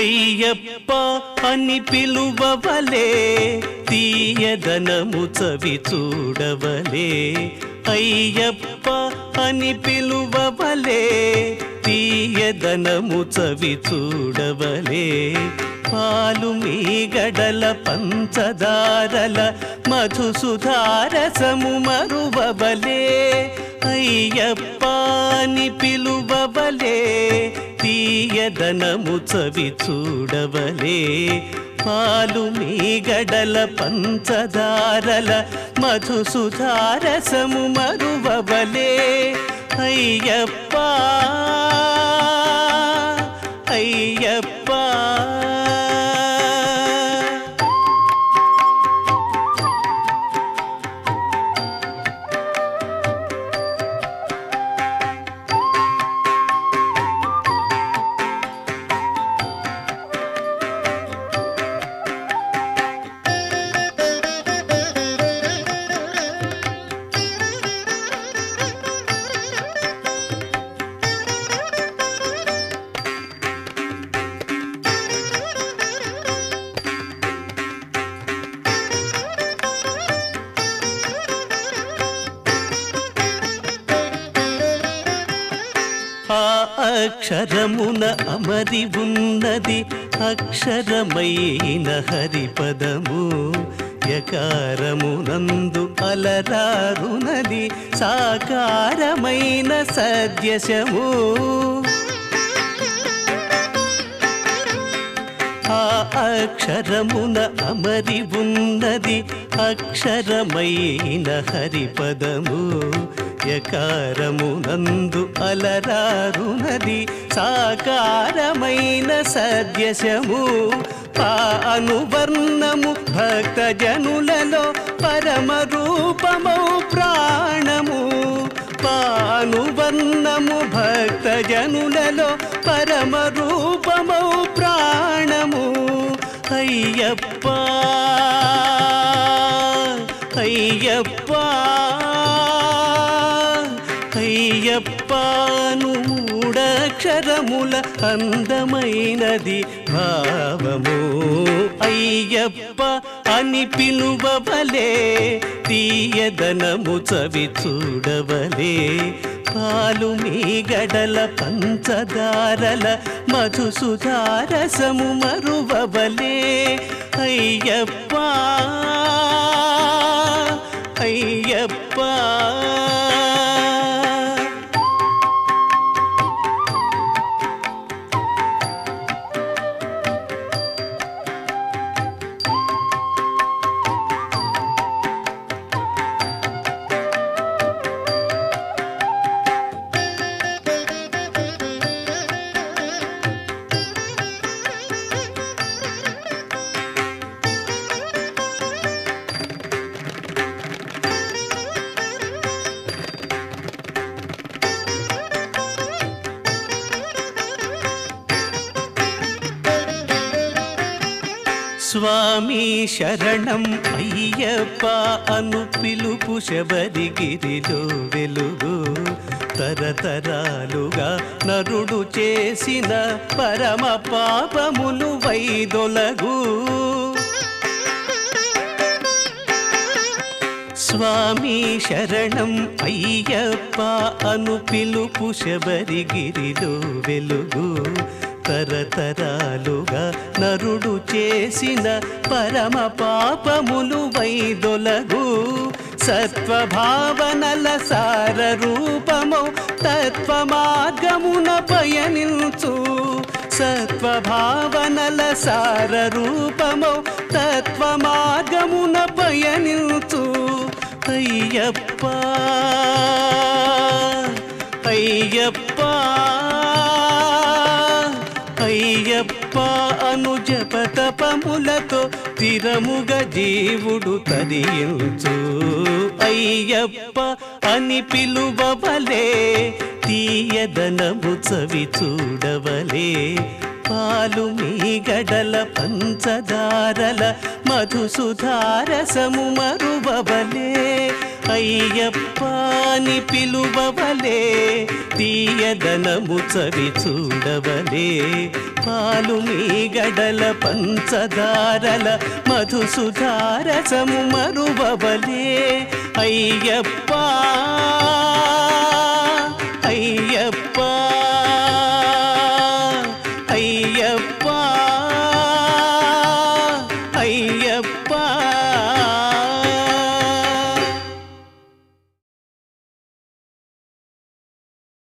అయ్యప్ప అని పిలువవలే తీయదనము చవి చూడవలే అయ్యప్ప అని పిలువవలే తీయదనము చవి చూడవలే పాలు మీ గడల పంచదారల మధుసుధారసము మరువవలే అయ్యప్ప అని పిలువవలే తీయదనము చవి చూడవలే పాలు మీ గడల పంచదారల మధుసుధారసము మరువవలే అయ్యప్ప అయ్యప్ప ఆ అక్షరమున అమరి ఉన్నది అక్షరమైన హరిపదము యకారమునందు అలరారునది సాకారమైన సద్యశము ఆ అక్షరమున అమరి ఉన్నది అక్షరమైన హరిపదము యకారమునందు అలరారునది సాకారమైన సద్యశము పానువర్ణము భక్తజనులలో పరమ రూపమౌ ప్రాణము పానువర్ణము భక్తజనులలో పరమ రూపమౌ ప్రాణము అయ్యప్ప అయ్యప్ప అయ్యప్పను మూడక్షరముల అందమైనది భావము అయ్యప్ప అని పిలువవలే తీయదనము చవి చూడవలే పాలు మీ గడల పంచదారల మధుసుధారసము మరువవలే అయ్యప్ప అయ్యప్ప స్వామి శరణం అయ్యప్ప అను పిలుపు శబరిగిరిలో వెలుగు తరతరాలుగా నరుడు చేసిన పరమ పాపములు వైదొలగు స్వామి శరణం అయ్యప్ప అను పిలుపు శబరిగిరిలో వెలుగు తరతరాలుగా నరుడు చేసిన పరమ పాపములు వైదొలగు సత్వభావనల సార రూపము తత్వ మార్గమున పయనించు సత్వభావనల సార రూపము తత్వ మార్గమున పయనించు అయ్యప్ప అయ్యప్ప అయ్యప్ప అను జపతపములతో తిరముగ జీవుడు తరించు అయ్యప్ప అని పిలువవలే తీయదనము చవి చూడవలే పాలు మీ గడల పంచదారల మధుసుధారసము మరువబలే అయ్యప్ప అని పిలువవలే తీయదనము చవి చూడవలే పాలు మీ గడల పంచదారల మధుసుధారసము మరువవలే అయ్యప్ప